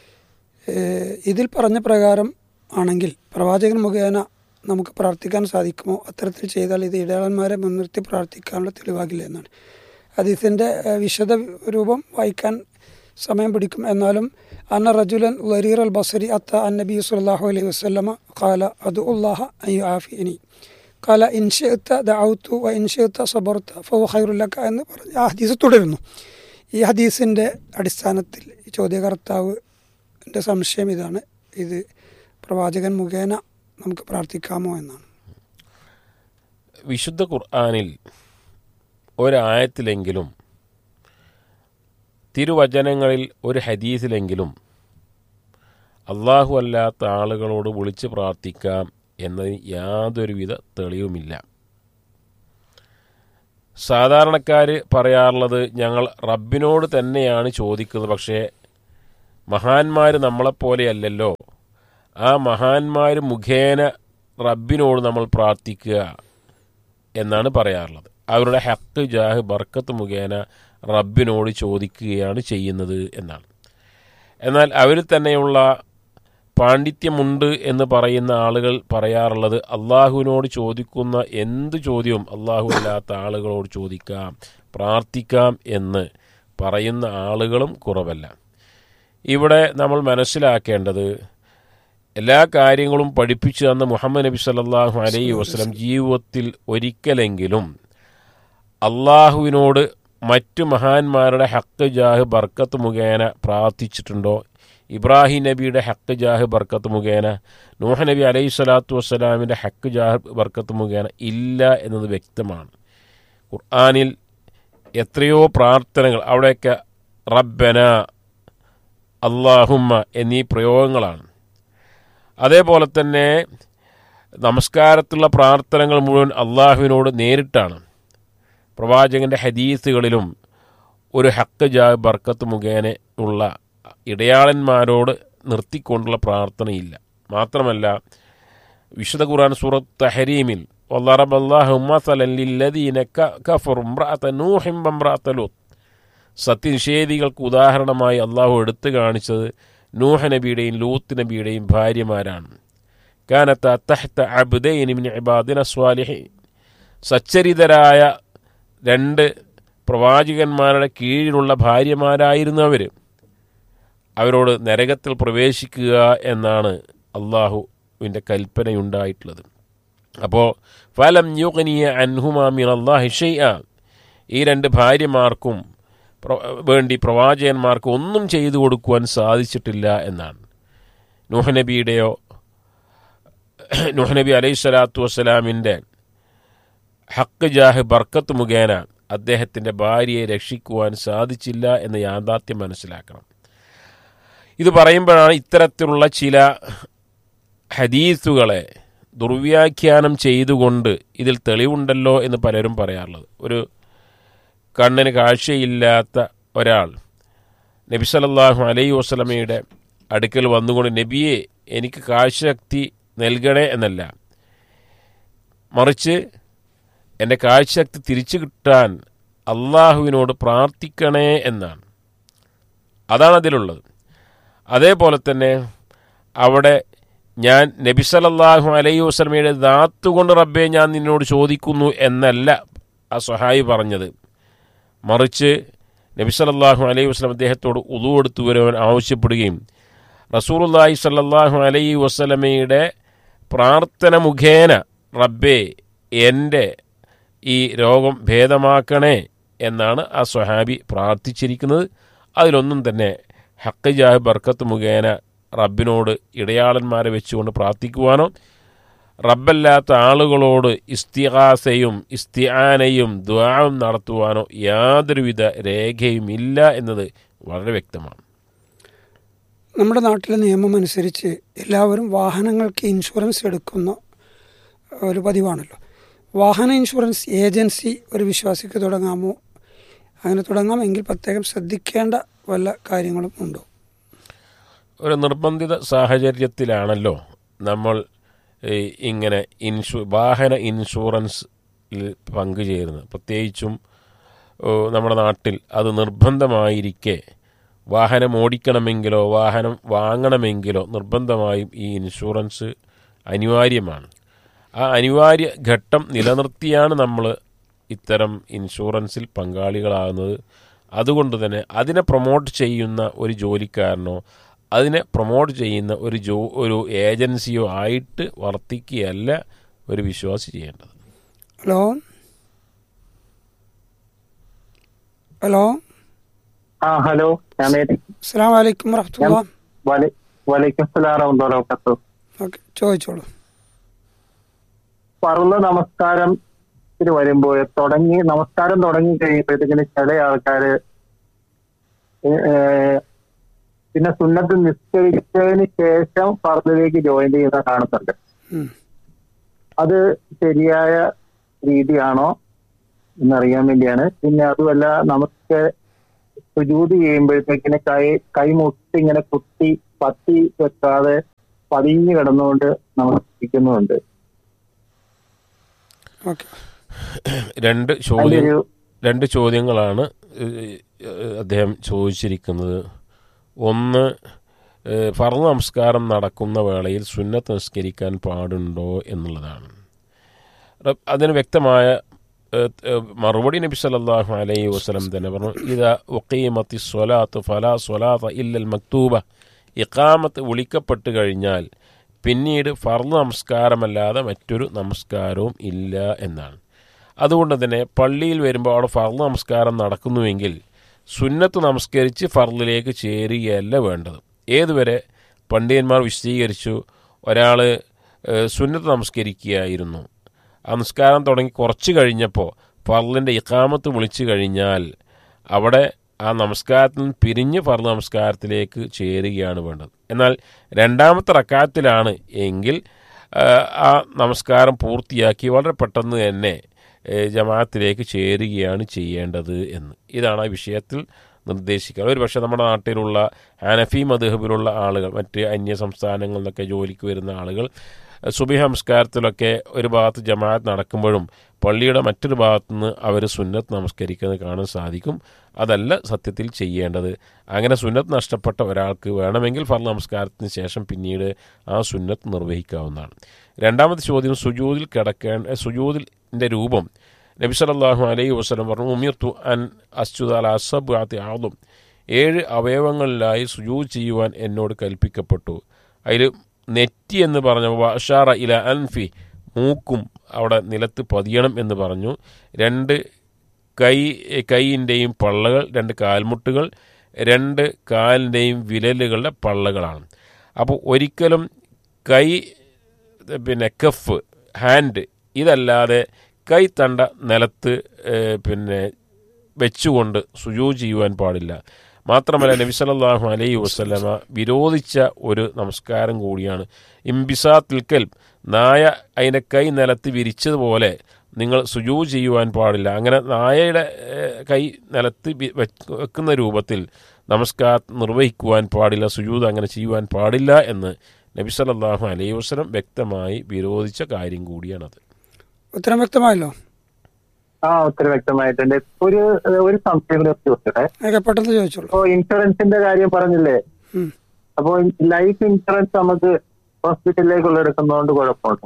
ഏഹ് ഇതിൽ പറഞ്ഞ പ്രകാരം ആണെങ്കിൽ പ്രവാചകൻ മുഖേന നമുക്ക് പ്രാർത്ഥിക്കാൻ സാധിക്കുമോ അത്തരത്തിൽ ചെയ്താൽ ഇത് ഇടയാളന്മാരെ മുൻനിർത്തി പ്രാർത്ഥിക്കാനുള്ള തെളിവാകില്ല എന്നാണ് ഹദീസിൻ്റെ ഏഹ് വിശദ രൂപം വായിക്കാൻ സമയം പിടിക്കും എന്നാലും അന്ന റജുലൻ ലരീർ അൽ ബസരി അത്ത അൻ നബി സുല്ലാഹു അലൈഹി വസ്ലമ ഖാല അദു ഉല്ലാഹ അയ്യു ആഫിനി കാല ഇൻഷത്ത ദൗത്തു വ ഇൻഷത്ത സബർത്ത ഫോ ഖൈറുല്ലക്ക എന്ന് പറഞ്ഞ് ആ ഹദീസ് തുടരുന്നു ഈ ഹദീസിൻ്റെ അടിസ്ഥാനത്തിൽ ഈ ചോദ്യകർത്താവ് എൻ്റെ സംശയം ഇതാണ് ഇത് പ്രവാചകൻ മുഖേന നമുക്ക് പ്രാർത്ഥിക്കാമോ എന്നാണ് വിശുദ്ധ ഖുർആാനിൽ ഒരായത്തിലെങ്കിലും തിരുവചനങ്ങളിൽ ഒരു ഹദീസിലെങ്കിലും അള്ളാഹു അല്ലാത്ത ആളുകളോട് വിളിച്ച് പ്രാർത്ഥിക്കാം എന്നതിന് യാതൊരുവിധ തെളിവുമില്ല സാധാരണക്കാർ പറയാറുള്ളത് ഞങ്ങൾ റബ്ബിനോട് തന്നെയാണ് ചോദിക്കുന്നത് പക്ഷേ മഹാന്മാർ നമ്മളെപ്പോലെയല്ലല്ലോ ആ മഹാന്മാർ മുഖേന റബ്ബിനോട് നമ്മൾ പ്രാർത്ഥിക്കുക എന്നാണ് പറയാറുള്ളത് അവരുടെ ഹക്ക് ജാഹ് ബർക്കത്ത് മുഖേന റബ്ബിനോട് ചോദിക്കുകയാണ് ചെയ്യുന്നത് എന്നാണ് എന്നാൽ അവരിൽ തന്നെയുള്ള പാണ്ഡിത്യമുണ്ട് എന്ന് പറയുന്ന ആളുകൾ പറയാറുള്ളത് അള്ളാഹുവിനോട് ചോദിക്കുന്ന എന്ത് ചോദ്യവും അള്ളാഹു അല്ലാത്ത ആളുകളോട് ചോദിക്കാം പ്രാർത്ഥിക്കാം എന്ന് പറയുന്ന ആളുകളും കുറവല്ല ഇവിടെ നമ്മൾ മനസ്സിലാക്കേണ്ടത് എല്ലാ കാര്യങ്ങളും പഠിപ്പിച്ചു തന്ന മുഹമ്മദ് നബി സല്ലല്ലാഹു അലൈഹി വസല്ലം ജീവിതത്തിൽ ഒരിക്കലെങ്കിലും അള്ളാഹുവിനോട് മറ്റു മഹാന്മാരുടെ ഹക്ക് ജാഹ് ബർക്കത്ത് മുഖേന പ്രാർത്ഥിച്ചിട്ടുണ്ടോ ഇബ്രാഹിം നബിയുടെ ഹക്ക് ജാഹ് ബർക്കത്ത് മുഖേന നൂഹ നബി അലൈഹി സ്വലാത്തു വസ്സലാമിൻ്റെ ഹക്ക് ജാഹ് ബർക്കത്ത് മുഖേന ഇല്ല എന്നത് വ്യക്തമാണ് ഖുർആാനിൽ എത്രയോ പ്രാർത്ഥനകൾ അവിടെയൊക്കെ റബ്ബന അള്ളാഹുമ്മ എന്നീ പ്രയോഗങ്ങളാണ് അതേപോലെ തന്നെ നമസ്കാരത്തുള്ള പ്രാർത്ഥനകൾ മുഴുവൻ അള്ളാഹുവിനോട് നേരിട്ടാണ് പ്രവാചകൻ്റെ ഹദീസുകളിലും ഒരു ഹക്ക് ജാ ബർക്കത്ത് മുഖേന ഉള്ള ഇടയാളന്മാരോട് നിർത്തിക്കൊണ്ടുള്ള പ്രാർത്ഥനയില്ല മാത്രമല്ല വിശുദ്ധ ഖുർആൻ സൂറത്ത് തഹരീമിൽ വല്ലറബ് അള്ളാഹു മസലൻ ലില്ലദീന കഫറും ഇംറഅത നൂഹിം വംറഅത ലൂത്ത് സത്യനിഷേധികൾക്ക് ഉദാഹരണമായി അള്ളാഹു എടുത്തു കാണിച്ചത് നൂഹ നബിയുടെയും ലൂത്ത് നബിയുടെയും ഭാര്യമാരാണ് കാനത്ത തഹ്ത അബ്ദൈൻ മിൻ ഇബാദിന സ്വാലിഹീൻ സച്ചരിതരായ രണ്ട് പ്രവാചകന്മാരുടെ കീഴിലുള്ള ഭാര്യമാരായിരുന്നു അവർ അവരോട് നരകത്തിൽ പ്രവേശിക്കുക എന്നാണ് അള്ളാഹുവിൻ്റെ കൽപ്പനയുണ്ടായിട്ടുള്ളത് അപ്പോൾ ഫലം യുഗനിയ അൻഹുമാമിൻ അള്ളാഹി ഷെയ്യ ഈ രണ്ട് ഭാര്യമാർക്കും പ്ര- വേണ്ടി പ്രവാചകന്മാർക്ക് ഒന്നും ചെയ്തു കൊടുക്കുവാൻ സാധിച്ചിട്ടില്ല എന്നാണ് നൂഹനബിയുടെയോ നൂഹനബി അലൈഹി സ്വലാത്തു വസ്സലാമിൻ്റെ ഹക്ക് ജാഹ് ബർക്കത്ത് മുഖേന അദ്ദേഹത്തിൻ്റെ ഭാര്യയെ രക്ഷിക്കുവാൻ സാധിച്ചില്ല എന്ന യാഥാർത്ഥ്യം മനസ്സിലാക്കണം ഇത് പറയുമ്പോഴാണ് ഇത്തരത്തിലുള്ള ചില ഹദീസുകളെ ദുർവ്യാഖ്യാനം ചെയ്തുകൊണ്ട് ഇതിൽ തെളിവുണ്ടല്ലോ എന്ന് പലരും പറയാറുള്ളത് ഒരു കണ്ണിന് കാഴ്ചയില്ലാത്ത ഒരാൾ നബി സല്ലല്ലാഹു അലൈഹി വസല്ലമയുടെ അടുക്കൽ വന്നുകൊണ്ട് നബിയെ എനിക്ക് കാഴ്ചശക്തി നൽകണേ എന്നല്ല മറിച്ച് എൻ്റെ കാഴ്ചശക്തി തിരിച്ചു കിട്ടാൻ അള്ളാഹുവിനോട് പ്രാർത്ഥിക്കണേ എന്നാണ് അതാണ് അതിലുള്ളത് അതേപോലെ തന്നെ അവിടെ ഞാൻ നബി സല്ലല്ലാഹു അലൈഹി വസല്ലമയുടെ ദാത്തുകൊണ്ട് റബ്ബെ ഞാൻ നിന്നോട് ചോദിക്കുന്നു എന്നല്ല ആ സഹായി പറഞ്ഞത് മറിച്ച് നബി സല്ലല്ലാഹു അലൈഹി വസല്ലം അദ്ദേഹത്തോട് ഉളു എടുത്തു വരുവാൻ ആവശ്യപ്പെടുകയും റസൂലുള്ളാഹി സല്ലല്ലാഹു അലൈഹി വസല്ലമയുടെ പ്രാർത്ഥന മുഖേന റബ്ബേ എൻ്റെ ഈ രോഗം ഭേദമാക്കണേ എന്നാണ് ആ സ്വഹാബി പ്രാർത്ഥിച്ചിരിക്കുന്നത് അതിലൊന്നും തന്നെ ഹക്ക് ജാഹ് ബർക്കത്ത് മുഖേന റബ്ബിനോട് ഇടയാളന്മാരെ വെച്ചുകൊണ്ട് പ്രാർത്ഥിക്കുവാനോ റബ്ബല്ലാത്ത ആളുകളോട് ഇസ്തിഹാസയും ഇസ്തിആനയും ദ്വാവും നടത്തുവാനോ യാതൊരുവിധ രേഖയും ഇല്ല എന്നത് വളരെ വ്യക്തമാണ് നമ്മുടെ നാട്ടിലെ നിയമം അനുസരിച്ച് എല്ലാവരും വാഹനങ്ങൾക്ക് ഇൻഷുറൻസ് എടുക്കുന്ന ഒരു പതിവാണല്ലോ വാഹന ഇൻഷുറൻസ് ഏജൻസി ഒരു വിശ്വാസിക്ക് തുടങ്ങാമോ അങ്ങനെ തുടങ്ങാമെങ്കിൽ പ്രത്യേകം ശ്രദ്ധിക്കേണ്ട വല്ല കാര്യങ്ങളും ഉണ്ടോ ഒരു നിർബന്ധിത സാഹചര്യത്തിലാണല്ലോ നമ്മൾ ഈ ഇങ്ങനെ ഇൻഷു വാഹന ഇൻഷുറൻസിൽ പങ്കുചേരുന്നത് പ്രത്യേകിച്ചും ഓ, നമ്മുടെ നാട്ടിൽ അത് നിർബന്ധമായിരിക്കെ വാഹനം ഓടിക്കണമെങ്കിലോ വാഹനം വാങ്ങണമെങ്കിലോ നിർബന്ധമായും ഈ ഇൻഷുറൻസ് അനിവാര്യമാണ് ആ അനിവാര്യ ഘട്ടം നിലനിർത്തിയാണ് നമ്മൾ ഇത്തരം ഇൻഷുറൻസിൽ പങ്കാളികളാകുന്നത് അതുകൊണ്ട് തന്നെ അതിനെ പ്രൊമോട്ട് ചെയ്യുന്ന ഒരു ജോലിക്കാരനോ അതിനെ പ്രൊമോട്ട് ചെയ്യുന്ന ഒരു ജോ ഒരു ഏജൻസിയോ ആയിട്ട് വർത്തിക്കുകയല്ല ഒരു വിശ്വാസി ചെയ്യേണ്ടത് ഹലോ ഹലോ ആ ഹലോ ഞാൻ അസ്സാം വലൈക്കും വറഹത്തുള്ള വലൈക്കും സ്ലാം വബറകാത്തു ഓക്കെ ചോദിച്ചോളൂ പറന്ന നമസ്കാരം ഇത് വരുമ്പോൾ തുടങ്ങി നമസ്കാരം തുടങ്ങി കഴിയുമ്പോഴത്തേക്കിന് ചില ആൾക്കാര് ഏ- ഏ, പിന്നെ സുന്നത്ത് നിസ്കരിച്ചതിന് ശേഷം പറന്നിലേക്ക് ജോയിൻ ചെയ്യുന്ന കാണുന്നുണ്ട് ഉം. അത് ശരിയായ രീതിയാണോ എന്നറിയാൻ വേണ്ടിയാണ് പിന്നെ അതുമല്ല നമുക്ക് സുജൂതി ചെയ്യുമ്പോഴത്തേക്കിന് കൈ കൈമുട്ടി ഇങ്ങനെ കുത്തി പത്തി വെക്കാതെ പതിഞ്ഞു കിടന്നുകൊണ്ട് നമസ്കരിക്കുന്നുണ്ട് ഓക്കെ രണ്ട് അതിന്റെ ചോദ്യം ഒരു രണ്ട് ചോദ്യങ്ങളാണ് ഏഹ്, ഏഹ്, അദ്ദേഹം ചോദിച്ചിരിക്കുന്നത് ഒന്ന് ഏഹ്, ഫർദ് നമസ്കാരം നടക്കുന്ന വേളയിൽ സുന്നത്ത് നിസ്കരിക്കാൻ പാടുണ്ടോ എന്നുള്ളതാണ് റബ് അതിന് വ്യക്തമായ ഏഹ്, ഏഹ്, മറുപടി നബി സല്ലല്ലാഹു അലൈഹി വസല്ലം തന്നെ പറഞ്ഞു ഇതാ ഉഖീമത്തി സ്വലാത്ത് ഫലാ സ്വലാത്ത ഇല്ലൽ മക്തൂബ ഇഖാമത്ത് വിളിക്കപ്പെട്ട് കഴിഞ്ഞാൽ പിന്നീട് ഫർദ് നമസ്കാരമല്ലാതെ മറ്റൊരു നമസ്കാരവും ഇല്ല എന്നാണ് അതുകൊണ്ട് തന്നെ പള്ളിയിൽ വരുമ്പോൾ അവിടെ ഫർദ് നമസ്കാരം നടക്കുന്നുവെങ്കിൽ സുന്നത്ത് നമസ്കരിച്ച് ഫർദിലേക്ക് ചേരുകയല്ല വേണ്ടത് ഏതുവരെ പണ്ഡിതന്മാർ വിശദീകരിച്ചു ഒരാൾ സുന്നത്ത് നമസ്കരിക്കുകയായിരുന്നു ആ നിസ്കാരം തുടങ്ങി കുറച്ച് കഴിഞ്ഞപ്പോൾ ഫർദിൻ്റെ ഇക്കാമത്ത് വിളിച്ചു കഴിഞ്ഞാൽ അവിടെ ആ നമസ്കാരത്തിൽ നിന്ന് പിരിഞ്ഞ് ഫർദ് നമസ്കാരത്തിലേക്ക് ചേരുകയാണ് വേണ്ടത് എന്നാൽ രണ്ടാമത്തെ റക്കാത്തിലാണ് എങ്കിൽ ആ, ആ നമസ്കാരം പൂർത്തിയാക്കി വളരെ പെട്ടെന്ന് തന്നെ ഏ, ജമാഅത്തിലേക്ക് ചേരുകയാണ് ചെയ്യേണ്ടത് എന്ന് ഇതാണ് ആ വിഷയത്തിൽ നിർദ്ദേശിക്കുക ഒരു പക്ഷേ നമ്മുടെ നാട്ടിലുള്ള ഹനഫി മധുഹബിലുള്ള ആളുകൾ മറ്റ് അന്യ സംസ്ഥാനങ്ങളിൽ നിന്നൊക്കെ ജോലിക്ക് വരുന്ന ആളുകൾ സുബി നമസ്കാരത്തിലൊക്കെ ഒരു ഭാഗത്ത് ജമാഅത്ത് നടക്കുമ്പോഴും പള്ളിയുടെ മറ്റൊരു ഭാഗത്തു നിന്ന് അവർ സുന്നത്ത് നമസ്കരിക്കുന്നത് കാണാൻ സാധിക്കും അതല്ല സത്യത്തിൽ ചെയ്യേണ്ടത് അങ്ങനെ സുന്നത്ത് നഷ്ടപ്പെട്ട ഒരാൾക്ക് വേണമെങ്കിൽ ഫർ നമസ്കാരത്തിന് ശേഷം പിന്നീട് ആ സുന്നത്ത് നിർവഹിക്കാവുന്നതാണ് രണ്ടാമത്തെ ചോദ്യം സുജൂദിൽ കിടക്കേണ്ട സുജൂദിൻ്റെ രൂപം നബി സല്ലല്ലാഹു അലൈഹി വസല്ലം പറഞ്ഞു ഉമിർത്തു അൻ അസ്ജുദ് അല അസബ് ആദും ഏഴ് അവയവങ്ങളിലായി സുജൂദ് ചെയ്യുവാൻ എന്നോട് കൽപ്പിക്കപ്പെട്ടു അതിൽ നെറ്റി എന്ന് പറഞ്ഞ വഷാറ ഇല അൻഫി മൂക്കും അവിടെ നിലത്ത് പതിയണം എന്ന് പറഞ്ഞു രണ്ട് കൈ കൈയിൻ്റെയും പള്ളകൾ രണ്ട് കാൽമുട്ടുകൾ രണ്ട് കാലിൻ്റെയും വിരലുകളുടെ പള്ളകളാണ് അപ്പോൾ ഒരിക്കലും കൈ പിന്നെ കഫ് ഹാൻഡ് ഇതല്ലാതെ കൈത്തണ്ട നിലത്ത് ഏഹ്, പിന്നെ വെച്ചുകൊണ്ട് സുജൂ ചെയ്യുവാൻ പാടില്ല മാത്രമല്ല നബി സല്ലല്ലാഹു അലൈഹി വസല്ലമ വിരോധിച്ച ഒരു നമസ്കാരം കൂടിയാണ് ഇംബിസാത്തിൽ കൽബ് നായ അതിൻ്റെ കൈ നിലത്ത് വിരിച്ചതുപോലെ നിങ്ങൾ സുജൂ ചെയ്യുവാൻ പാടില്ല അങ്ങനെ നായയുടെ ഏഹ്, കൈ നിലത്ത് വി- വെക്ക് വെക്കുന്ന രൂപത്തിൽ നമസ്കാരം നിർവഹിക്കുവാൻ പാടില്ല സുജൂദ് അങ്ങനെ ചെയ്യുവാൻ പാടില്ല എന്ന് നബി സല്ലല്ലാഹു അലൈഹി വസല്ലം വ്യക്തമായി വിരോധിച്ച കാര്യം കൂടിയാണത് ഉത്തരം വ്യക്തമായല്ലോ ആ ഒത്തിരി വ്യക്തമായിട്ടുണ്ട് ഒരു ഒരു സംശയം കൂടി ചോദിച്ചോട്ടെ ഒക്കെ പെട്ടെന്ന് ചോദിച്ചോളൂ ഇപ്പോ ഇൻഷുറൻസിന്റെ കാര്യം പറഞ്ഞില്ലേ ഉം. അപ്പോ ലൈഫ് ഇൻഷുറൻസ് നമുക്ക് ഹോസ്പിറ്റലിലേക്കുള്ള എടുക്കുന്നതുകൊണ്ട് കുഴപ്പമുണ്ടോ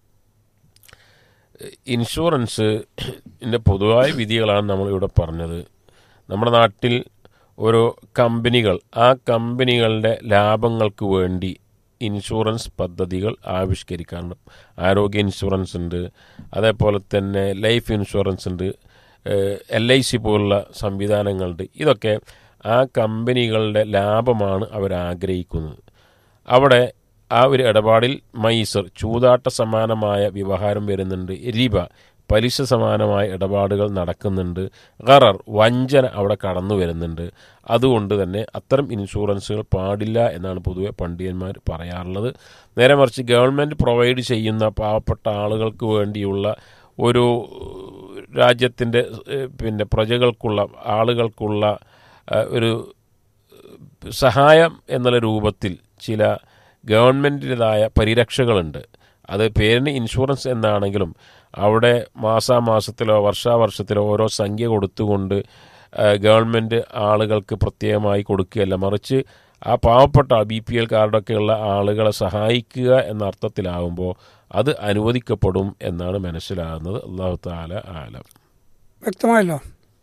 ഇൻഷുറൻസ് ൻ്റെ പൊതുവായ വിധികളാണ് നമ്മളിവിടെ പറഞ്ഞത് നമ്മുടെ നാട്ടിൽ ഓരോ കമ്പനികൾ ആ കമ്പനികളുടെ ലാഭങ്ങൾക്ക് വേണ്ടി ഇൻഷുറൻസ് പദ്ധതികൾ ആവിഷ്കരിക്കാറുണ്ട് ആരോഗ്യ ഇൻഷുറൻസ് ഉണ്ട് അതേപോലെ തന്നെ ലൈഫ് ഇൻഷുറൻസ് ഉണ്ട് എൽ ഐ സി പോലുള്ള സംവിധാനങ്ങളുണ്ട് ഇതൊക്കെ ആ കമ്പനികളുടെ ലാഭമാണ് അവർ ആഗ്രഹിക്കുന്നത് അവിടെ ആ ഒരു ഇടപാടിൽ മൈസർ ചൂതാട്ട സമാനമായ വ്യവഹാരം വരുന്നുണ്ട് റിബ പലിശ സമാനമായ ഇടപാടുകൾ നടക്കുന്നുണ്ട് ഖറർ വഞ്ചന അവിടെ കടന്നു വരുന്നുണ്ട് അതുകൊണ്ട് തന്നെ അത്തരം ഇൻഷുറൻസുകൾ പാടില്ല എന്നാണ് പൊതുവെ പണ്ഡിതന്മാർ പറയാറുള്ളത് നേരെ മറിച്ച് ഗവൺമെൻറ് പ്രൊവൈഡ് ചെയ്യുന്ന പാവപ്പെട്ട ആളുകൾക്ക് വേണ്ടിയുള്ള ഒരു രാജ്യത്തിൻ്റെ ഏഹ്, പിന്നെ പ്രജകൾക്കുള്ള ആളുകൾക്കുള്ള ഏഹ്, ഒരു സഹായം എന്നുള്ള രൂപത്തിൽ ചില ഗവൺമെൻറ്റിൻ്റെതായ പരിരക്ഷകളുണ്ട് അത് പേരിന് ഇൻഷുറൻസ് എന്നാണെങ്കിലും അവിടെ മാസാമാസത്തിലോ വർഷാവർഷത്തിലോ ഓരോ സംഖ്യ കൊടുത്തുകൊണ്ട് ഗവൺമെൻറ് ആളുകൾക്ക് പ്രത്യേകമായി കൊടുക്കുകയല്ല മറിച്ച് ആ പാവപ്പെട്ട ബി പി എൽ കാർഡൊക്കെയുള്ള ആളുകളെ സഹായിക്കുക എന്ന അർത്ഥത്തിലാകുമ്പോൾ അത് അനുവദിക്കപ്പെടും എന്നാണ് മനസ്സിലാകുന്നത് അള്ളാഹു താല ആലം വ്യക്തമായല്ലോ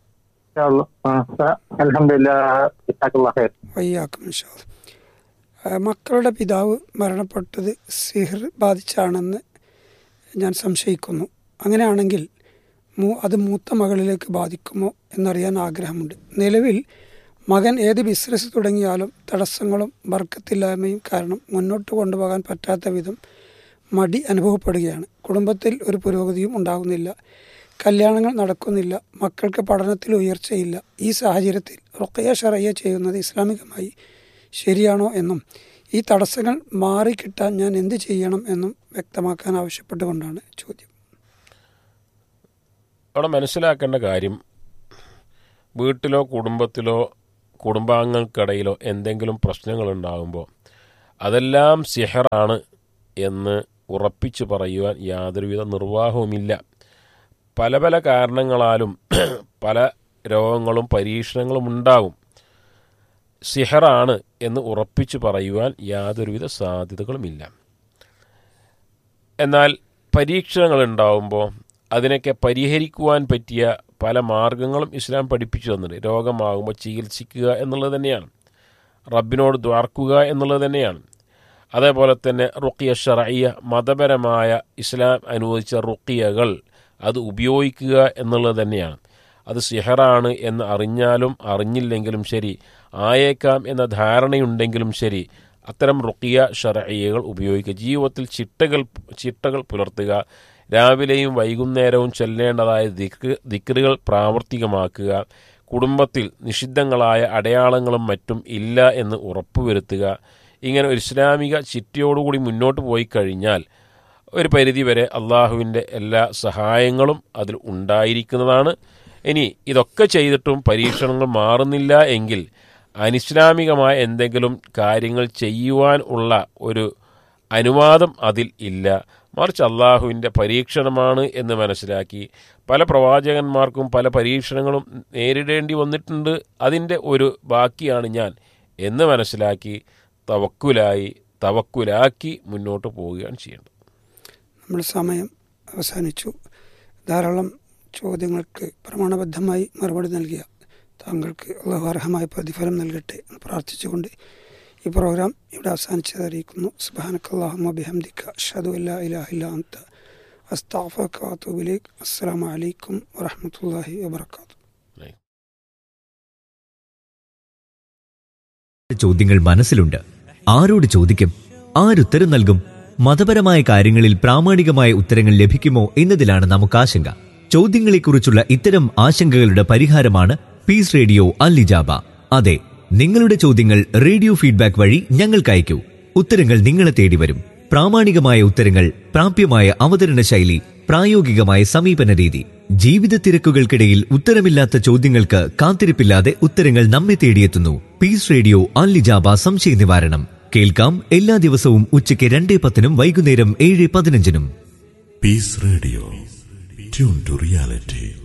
അലഹമില്ല വയ്യാക്കും ഇൻഷാ അല്ലാ. ആ, മക്കളുടെ പിതാവ് മരണപ്പെട്ടത് സിഹിർ ബാധിച്ചാണെന്ന് ഞാൻ സംശയിക്കുന്നു അങ്ങനെയാണെങ്കിൽ മൂ അത് മൂത്ത മകളിലേക്ക് ബാധിക്കുമോ എന്നറിയാൻ ആഗ്രഹമുണ്ട് നിലവിൽ മകൻ ഏത് ബിസിനസ് തുടങ്ങിയാലും തടസ്സങ്ങളും ബർക്കത്തില്ലായ്മയും കാരണം മുന്നോട്ട് കൊണ്ടുപോകാൻ പറ്റാത്ത വിധം മടി അനുഭവപ്പെടുകയാണ് കുടുംബത്തിൽ ഒരു പുരോഗതിയും ഉണ്ടാകുന്നില്ല കല്യാണങ്ങൾ നടക്കുന്നില്ല മക്കൾക്ക് പഠനത്തിൽ ഉയർച്ചയില്ല ഈ സാഹചര്യത്തിൽ റുക്കയ ഷറയ്യ ചെയ്യുന്നത് ഇസ്ലാമികമായി ശരിയാണോ എന്നും ഈ തടസ്സങ്ങൾ മാറിക്കിട്ടാൻ ഞാൻ എന്ത് ചെയ്യണം എന്നും വ്യക്തമാക്കാൻ ആവശ്യപ്പെട്ടുകൊണ്ടാണ് ചോദ്യം അവിടെ മനസ്സിലാക്കേണ്ട കാര്യം വീട്ടിലോ കുടുംബത്തിലോ കുടുംബാംഗങ്ങൾക്കിടയിലോ എന്തെങ്കിലും പ്രശ്നങ്ങൾ ഉണ്ടാകുമ്പോൾ അതെല്ലാം സിഹറാണ് എന്ന് ഉറപ്പിച്ചു പറയുവാൻ യാതൊരുവിധ നിർവാഹവുമില്ല പല പല കാരണങ്ങളാലും പല രോഗങ്ങളും പരീക്ഷണങ്ങളും ഉണ്ടാകും സിഹറാണ് എന്ന് ഉറപ്പിച്ചു പറയുവാൻ യാതൊരുവിധ സാധ്യതകളുമില്ല എന്നാൽ പരീക്ഷണങ്ങൾ ഉണ്ടാവുമ്പോൾ അതിനൊക്കെ പരിഹരിക്കുവാൻ പറ്റിയ പല മാർഗങ്ങളും ഇസ്ലാം പഠിപ്പിച്ചു തന്നിട്ടുണ്ട് രോഗമാകുമ്പോൾ ചികിത്സിക്കുക എന്നുള്ളത് തന്നെയാണ് റബ്ബിനോട് ദ്വാർക്കുക എന്നുള്ളത് തന്നെയാണ് അതേപോലെ തന്നെ റുക്കിയ ഷറയ്യ മതപരമായ ഇസ്ലാം അനുവദിച്ച റുക്കിയകൾ അത് ഉപയോഗിക്കുക എന്നുള്ളത് തന്നെയാണ് അത് സിഹറാണ് എന്ന് അറിഞ്ഞാലും അറിഞ്ഞില്ലെങ്കിലും ശരി ആയേക്കാം എന്ന ധാരണയുണ്ടെങ്കിലും ശരി അത്തരം റുക്കിയ ഷറയ്യകൾ ഉപയോഗിക്കുക ജീവിതത്തിൽ ചിട്ടകൾ ചിട്ടകൾ പുലർത്തുക രാവിലെയും വൈകുന്നേരവും ചൊല്ലേണ്ടതായ ദിക്ക് ദിക്കറുകൾ പ്രാവർത്തികമാക്കുക കുടുംബത്തിൽ നിഷിദ്ധങ്ങളായ അടയാളങ്ങളും മറ്റും ഇല്ല എന്ന് ഉറപ്പുവരുത്തുക ഇങ്ങനെ ഒരു ഇസ്ലാമിക ചിട്ടയോടുകൂടി മുന്നോട്ട് പോയി കഴിഞ്ഞാൽ ഒരു പരിധിവരെ അള്ളാഹുവിൻ്റെ എല്ലാ സഹായങ്ങളും അതിൽ ഉണ്ടായിരിക്കുന്നതാണ് ഇനി ഇതൊക്കെ ചെയ്തിട്ടും പരീക്ഷണങ്ങൾ മാറുന്നില്ല എങ്കിൽ അനിസ്ലാമികമായ എന്തെങ്കിലും കാര്യങ്ങൾ ചെയ്യുവാൻ ഉള്ള ഒരു അനുവാദം അതിൽ ഇല്ല മറിച്ച് അള്ളാഹുവിൻ്റെ പരീക്ഷണമാണ് എന്ന് മനസ്സിലാക്കി പല പ്രവാചകന്മാർക്കും പല പരീക്ഷണങ്ങളും നേരിടേണ്ടി വന്നിട്ടുണ്ട് അതിൻ്റെ ഒരു ബാക്കിയാണ് ഞാൻ എന്ന് മനസ്സിലാക്കി തവക്കുലായി തവക്കുലാക്കി മുന്നോട്ട് പോവുകയാണ് ചെയ്യേണ്ടത് നമ്മൾ സമയം അവസാനിച്ചു ധാരാളം ചോദ്യങ്ങൾക്ക് പ്രമാണബദ്ധമായി മറുപടി നൽകിയ താങ്കൾക്ക് അള്ളാഹു അർഹമായ പ്രതിഫലം നൽകട്ടെ എന്ന് പ്രാർത്ഥിച്ചുകൊണ്ട് ഈ പ്രോഗ്രാം ഇവിടെ അവസാനിച്ചതറിയിക്കുന്നു സുബാനക്കല്ലാഹു ബിഹംദിക്ക അഷ്ഹദു അല്ലാ ഇലാഹ ഇല്ലാ അൻത അസ്തഗ്ഫിറുക വഅതൂബു ഇലൈക് അസ്സലാമു അലൈക്കും വറഹ്മത്തുള്ളാഹി വബറകാതുഹു ചോദ്യങ്ങൾ മനസ്സിലുണ്ട് ആരോട് ചോദിക്കും ആരുത്തരം നൽകും മതപരമായ കാര്യങ്ങളിൽ പ്രാമാണികമായ ഉത്തരങ്ങൾ ലഭിക്കുമോ എന്നതിലാണ് നമുക്ക് ആശങ്ക ചോദ്യങ്ങളെക്കുറിച്ചുള്ള ഇത്തരം ആശങ്കകളുടെ പരിഹാരമാണ് പീസ് റേഡിയോ അല്ലിജാബ അതെ നിങ്ങളുടെ ചോദ്യങ്ങൾ റേഡിയോ ഫീഡ്ബാക്ക് വഴി ഞങ്ങൾക്ക് അയക്കൂ ഉത്തരങ്ങൾ നിങ്ങളെ തേടി വരും പ്രാമാണികമായ ഉത്തരങ്ങൾ പ്രാപ്യമായ അവതരണ ശൈലി പ്രായോഗികമായ സമീപന രീതി ജീവിത തിരക്കുകൾക്കിടയിൽ ഉത്തരമില്ലാത്ത ചോദ്യങ്ങൾക്ക് കാത്തിരിപ്പില്ലാതെ ഉത്തരങ്ങൾ നമ്മെ തേടിയെത്തുന്നു പീസ് റേഡിയോ അല്ലിജാബ സംശയ നിവാരണം കേൾക്കാം എല്ലാ ദിവസവും ഉച്ചയ്ക്ക് രണ്ടേ പത്തിനും വൈകുന്നേരം ഏഴ് പതിനഞ്ചിനും Peace Radio. Tune to reality.